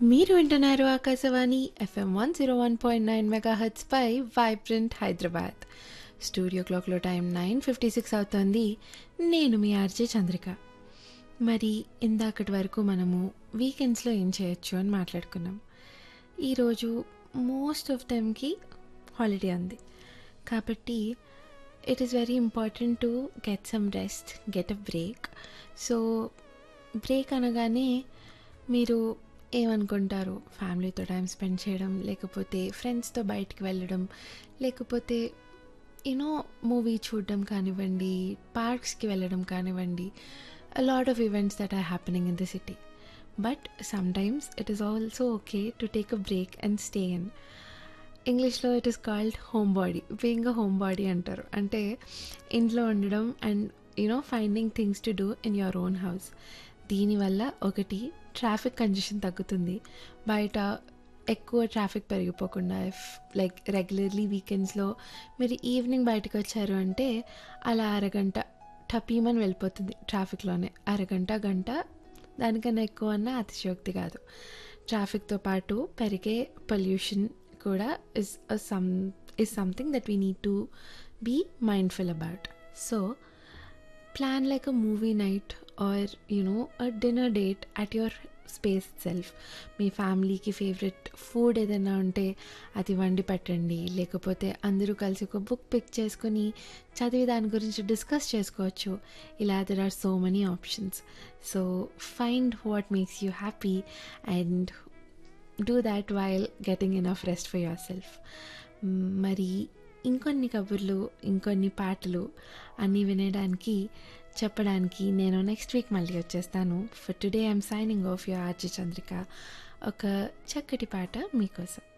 మీరు వింటున్నారు Akashvani FM one zero one point nine megahertz పై వైబ్రెంట్ హైదరాబాద్ స్టూడియో క్లాక్లో టైం నైన్ ఫిఫ్టీ సిక్స్ అవుతుంది నేను మీ ఆర్జే చంద్రిక మరి ఇందాకటి వరకు మనము వీకెండ్స్లో ఏం చేయొచ్చు అని మాట్లాడుకున్నాం ఈరోజు మోస్ట్ ఆఫ్ టైంకి హాలిడే ఉంది కాబట్టి it is very important to get some rest get a break so break అనగానే మీరు ఏమనుకుంటారు ఫ్యామిలీతో టైం స్పెండ్ చేయడం లేకపోతే ఫ్రెండ్స్తో బయటికి వెళ్ళడం లేకపోతే యూనో మూవీ చూడడం కానివ్వండి పార్క్స్కి వెళ్ళడం కానివ్వండి a lot of events that are happening in the city but sometimes it is also okay to take a break and stay in ఇంగ్లీష్లో it is called home body being a home body అంటారు అంటే ఇంట్లో ఉండడం and you know finding things to do in your own house దీనివల్ల ఒకటి traffic congestion తగ్గుతుంది బయట ఎక్కువ ట్రాఫిక్ పెరిగిపోకుండా ఇఫ్ లైక్ రెగ్యులర్లీ వీకెండ్స్లో మీరు ఈవినింగ్ బయటకు వచ్చారు అంటే అలా అరగంట టపీమని వెళ్ళిపోతుంది ట్రాఫిక్లోనే అరగంట గంట దానికన్నా ఎక్కువ అన్న అతిశయోక్తి కాదు ట్రాఫిక్తో పాటు పెరిగే పొల్యూషన్ కూడా is some is something that we need to be mindful about so plan like a movie night or you know a dinner date at your space self మీ ఫ్యామిలీకి ఫేవరెట్ ఫుడ్ ఏదైనా ఉంటే అది వండి పెట్టండి లేకపోతే అందరూ కలిసి ఒక బుక్ పిక్ చేసుకొని చదివి దాని గురించి డిస్కస్ చేసుకోవచ్చు ఇలా there are so many options so find what makes you happy and do that while getting enough rest for yourself మరి ఇంకొన్ని కబుర్లు ఇంకొన్ని పాటలు అన్నీ వినడానికి చెప్పడానికి నేను నెక్స్ట్ వీక్ మళ్ళీ వచ్చేస్తాను for today I'm signing off your RJ Chandrika ఒక చక్కటి పాట మీకోసం